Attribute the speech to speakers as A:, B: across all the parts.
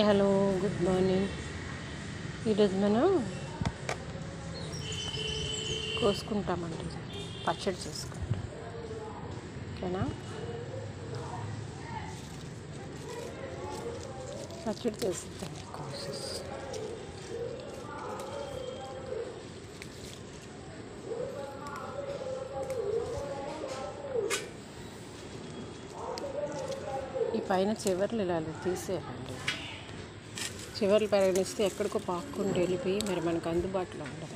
A: hi hello good morning ఈరోజు మనం కోసుకుంటామండి పచ్చడి చేసుకుంటాం ఓకేనా పచ్చడి చేసిద్దాం కోసెస్ ఈ పైన చివర్లు ఇలా తీసేయాలండి చివర్లు పరిగణిస్తే ఎక్కడికో పాక్కుంటూ వెళ్ళిపోయి మరి మనకు అందుబాటులో ఉండదు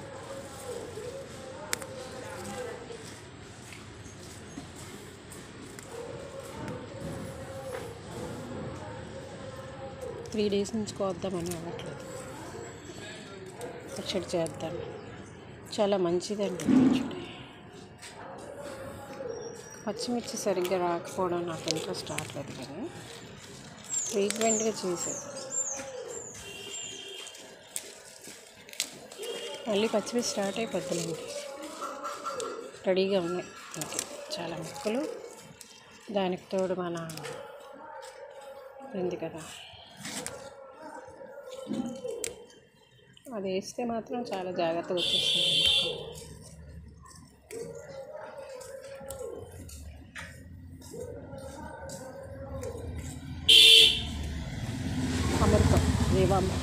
A: త్రీ డేస్ నుంచి కోద్దామని అవ్వట్లేదు పచ్చడి చేద్దాం చాలా మంచిదండి పచ్చడి పచ్చిమిర్చి సరిగ్గా రాకపోవడం నాకు ఇంట్రెస్ట్ రావట్లేదు కానీ ఫ్రీక్వెంట్గా చేసేది మళ్ళీ పచ్చిమిర్చి స్టార్ట్ అయిపోద్దులేండి రెడీగా ఉన్నాయి ఓకే చాలా ముక్కలు దానికి తోడు మన ఉంది కదా అది వేస్తే మాత్రం చాలా జాగ్రత్తగా వచ్చేస్తుంది ముక్కలు అమృతం దేవామ్మ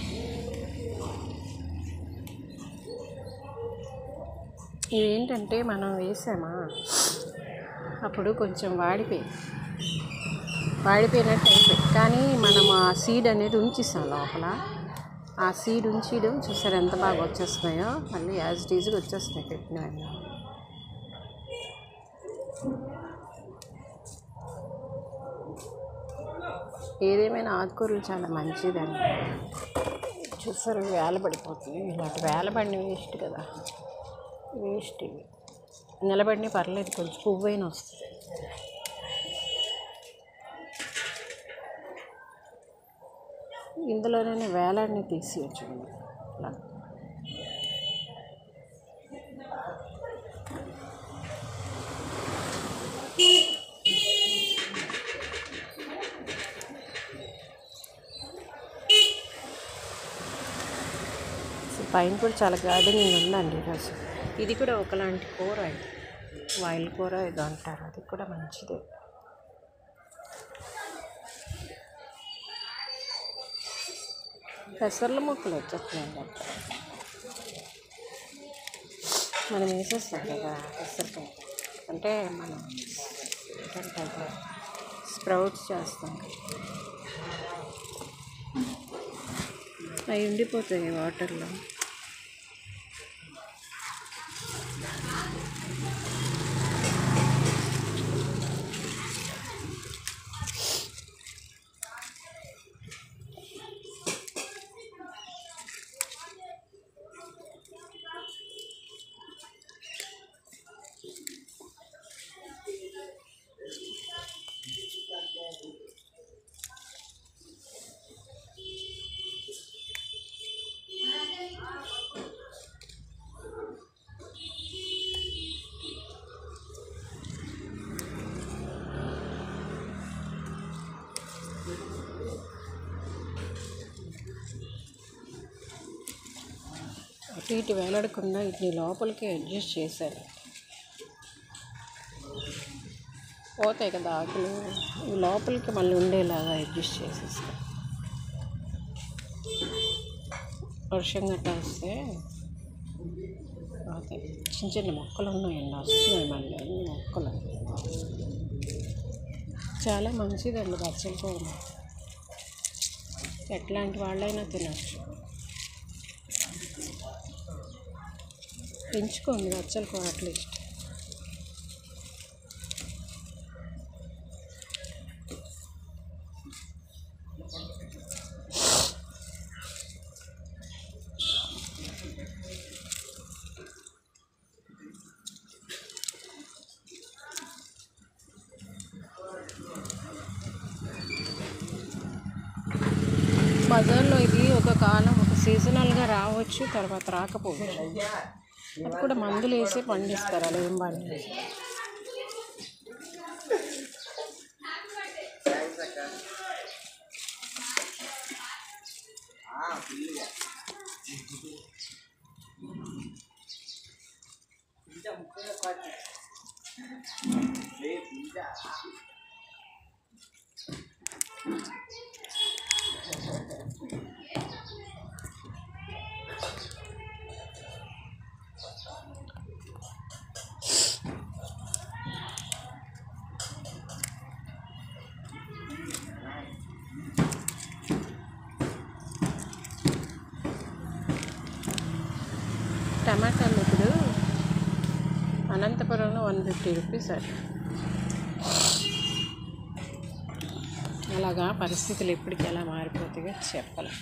A: ఇదేంటంటే మనం వేసామా అప్పుడు కొంచెం వాడిపోయి వాడిపోయినట్టు అయిపోయి కానీ మనం ఆ సీడ్ అనేది ఉంచిస్తాం లోపల ఆ సీడ్ ఉంచిడం చూసారు ఎంత బాగా వచ్చేస్తున్నాయో మళ్ళీ యాజ్ డీజ్గా వచ్చేస్తున్నాయి పెట్టినవన్నీ ఏదేమైనా ఆకుకూరలు చాలా మంచిదండి చూసారు వేలబడిపోతుంది ఇలాంటి వేలబడిన వేస్ట్ కదా వేస్ట్ ఇవి నిలబడిన పర్లేదు కొంచెం పువ్వైన వస్తుంది ఇందులోనే వేలాడిని తీసేయచ్చు అలా పైన కూడా చాలా గార్డెనింగ్ ఉందండి ఈరోజు ఇది కూడా ఒకలాంటి కూర ఇది వాయిల్ కూర ఏదో అంటారు అది కూడా మంచిదే పెసర్ల ముక్కలు వచ్చేస్తున్నాయండి అక్కడ మనం వేసేస్తాం కదా పెసరకాయ అంటే మనం ఏంటంటే స్ప్రౌట్స్ చేస్తాం అవి ఉండిపోతాయి వాటర్లో అటు ఇటు వేలాడకుండా వీటిని లోపలికి అడ్జస్ట్ చేశారు పోతాయి కదా ఆకులు ఇవి లోపలికి మళ్ళీ ఉండేలాగా అడ్జస్ట్ చేసేస్తారు వర్షం గట్రా వస్తే పోతాయి చిన్న చిన్న మొక్కలు ఉన్నాయండి వస్తున్నాయి మళ్ళీ అన్ని మొక్కలు చాలా మంచిదండి బచ్చల కూర ఎట్లాంటి వాళ్ళైనా తినచ్చు పెంచుకోండి బచ్చల కూర అట్లీస్ట్ బజార్లో ఇది ఒక కాలం ఒక సీజనల్గా రావచ్చు తర్వాత రాకపోవచ్చు అది కూడా మందులు వేసి పండిస్తారు అలా ఏం పండిస్తారు టమాటాలు ఇప్పుడు అనంతపురంలో వన్ ఫిఫ్టీ రూపీస్ అట అలాగా పరిస్థితులు ఎప్పటికి ఎలా మారిపోతాయో చెప్పలేం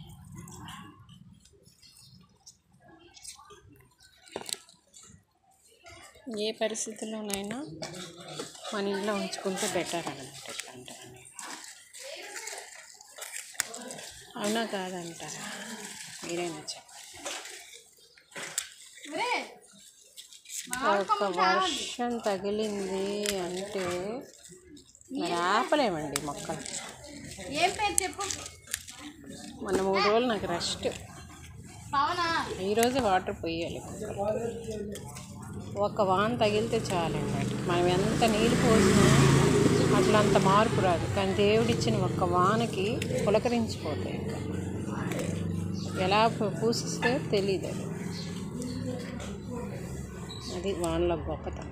A: ఏ పరిస్థితుల్లోనైనా మన ఇంట్లో ఉంచుకుంటే బెటర్ అనమాట ఇట్లాంటివన్నీ అవునా కాదంటారా మీరేనా చెప్పండి ఒక వర్షం తగిలింది అంటే మరి ఆపలేమండి మొక్కలు
B: ఏం పేరు చెప్పు
A: మొన్న మూడు రోజులు నాకు రెస్ట్
B: పవనా
A: ఈరోజు వాటర్ పోయాలి ఒక వాన తగిలితే చాలండి మనం ఎంత నీళ్ళు పోసినా అట్లా అంత మార్పు రాదు కానీ దేవుడిచ్చిన ఒక్క వానకి పులకరించిపోతాయి ఇంకా ఎలా పు- పూసిస్తే తెలియదు అది అది వానలో గొప్పతనం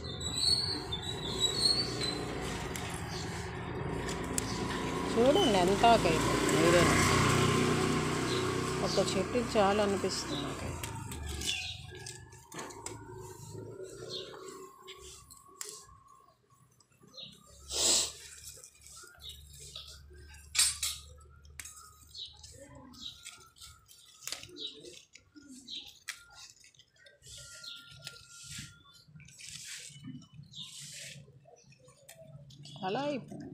A: చూడండి ఎంత ఆకైతే మీరేనా ఒక చెట్టు చాలు అనిపిస్తుంది నాకైతే అలా అయిపోయింది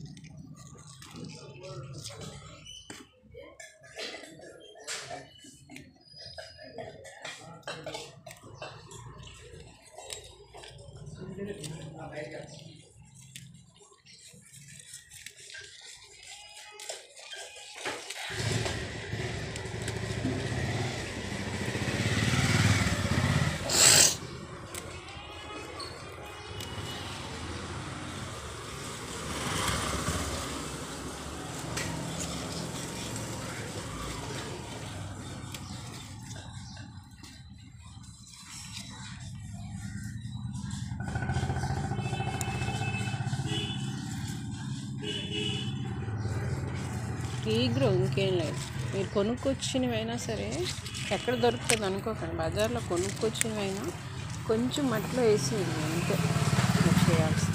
A: ఈగ్రో ఇంకేం లేదు మీరు కొనుక్కొచ్చినవైనా సరే ఎక్కడ దొరుకుతుంది అనుకోకండి బజార్లో కొనుక్కొచ్చినవైనా కొంచెం మట్టిలో వేసి అంతే మీరు చేయాల్సింది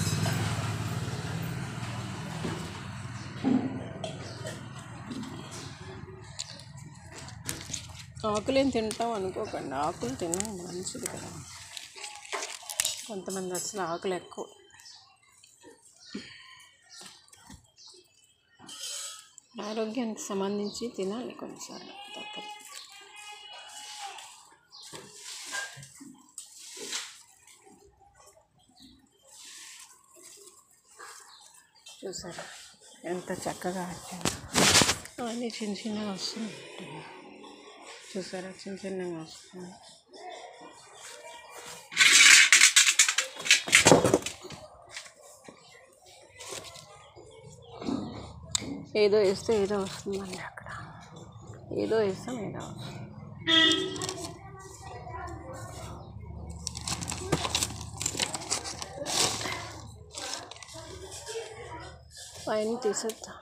A: ఆకులేం తింటాం అనుకోకండి ఆకులు తినడం మంచిది కదా కొంతమంది అసలు ఆకులు ఎక్కువ ఆరోగ్యానికి సంబంధించి తినాలి కొన్నిసార్లు తప్పదు చూసారా ఎంత చక్కగా వచ్చాయి అవన్నీ చిన్న చిన్నగా వస్తున్నాయి చూసారా చిన్న చిన్నగా వస్తున్నాయి ఏదో వేస్తే ఏదో వస్తుందండి అక్కడ ఏదో వేస్తాం ఏదో వస్తుంది పైన తీసేద్దాం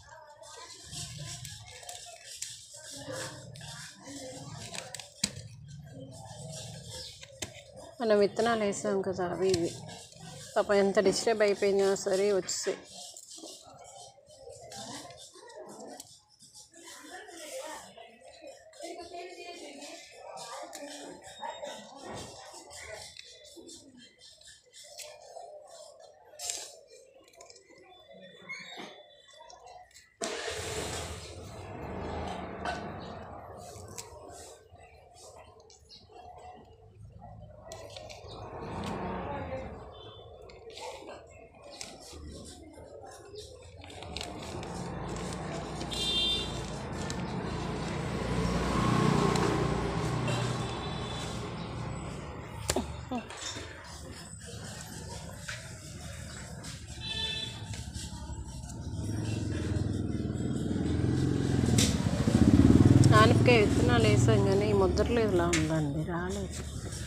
A: మనం విత్తనాలు వేసాం కదా అవి ఇవి పాప ఎంత డిస్టర్బ్ అయిపోయినా సరే వచ్చేసాయి మొక్క విత్తనాలు వేసాం కానీ ఈ ముద్రలో ఇలా ఉందండి రాలేదు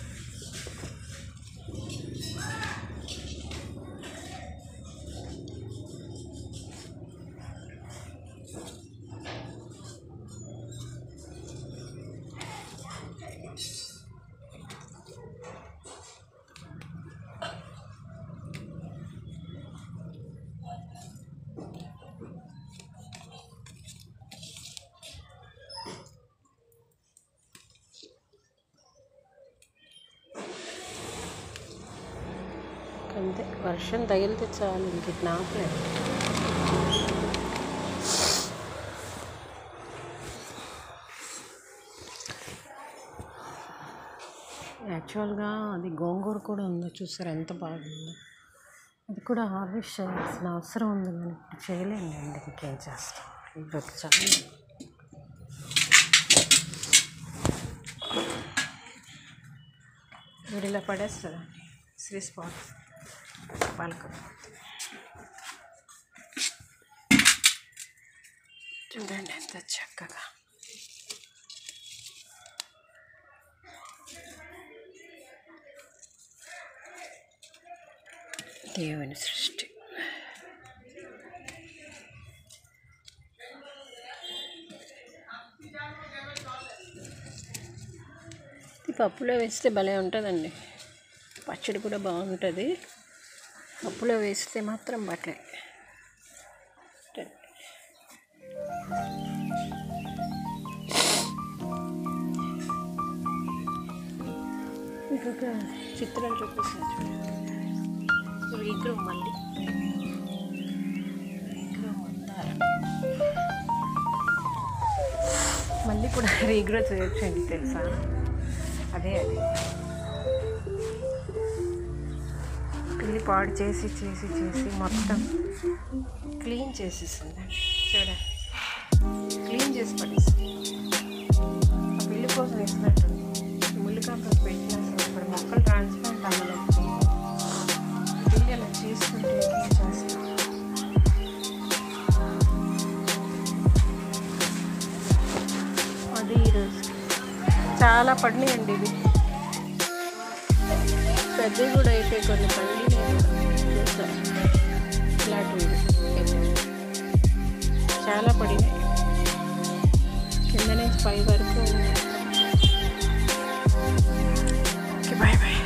A: అంతే వర్షం తగిలితే చాలు ఇంక ఇటు నాపలేదు యాక్చువల్గా అది గోంగూర కూడా ఉంది చూసారు ఎంత బాగుందో అది కూడా హార్వెస్ట్ చేయాల్సిన అవసరం ఉంది కానీ ఇప్పుడు చేయలేండి అండి ఇంకేం చేస్తాం ఇప్పుడు చాలా వీడు ఇలా పడేస్తుందండి శ్రీ స్పాట్ పాలక చూడండి ఎంత చక్కగా దేవుని సృష్టి ఇది పప్పులో వేస్తే భలే ఉంటుందండి పచ్చడి కూడా బాగుంటుంది పప్పులో వేస్తే మాత్రం బట్లే ఇంకొక చిత్రం చూపిస్తాను రీగ్రో మళ్ళీ రీగ్రో మందారం మళ్ళీ కూడా రీగ్రో చేయొచ్చండి తెలుసా అదే అది పిల్లి పాడు చేసి చేసి చేసి మొత్తం క్లీన్ చేసేసింది చూడండి క్లీన్ చేసి పడేసింది ఆ పిల్లి కోసం వేసినట్టుంది ముళ్ళు కాంపస్ పెట్టినా సరే ఇప్పుడు మొక్కలు ట్రాన్స్ప్లాంట్ అవ్వలేదు పిల్లి అలా చేసుకుంటే ఏం చేస్తాం అది ఈరోజు చాలా పడినాయండి ఇవి పెద్దవి కూడా అయితే కొన్ని పండి చూసాను ఇలాంటివి చాలా పడినాయి కింద నుంచి పై వరకు ఓకే బాయ్ బాయ్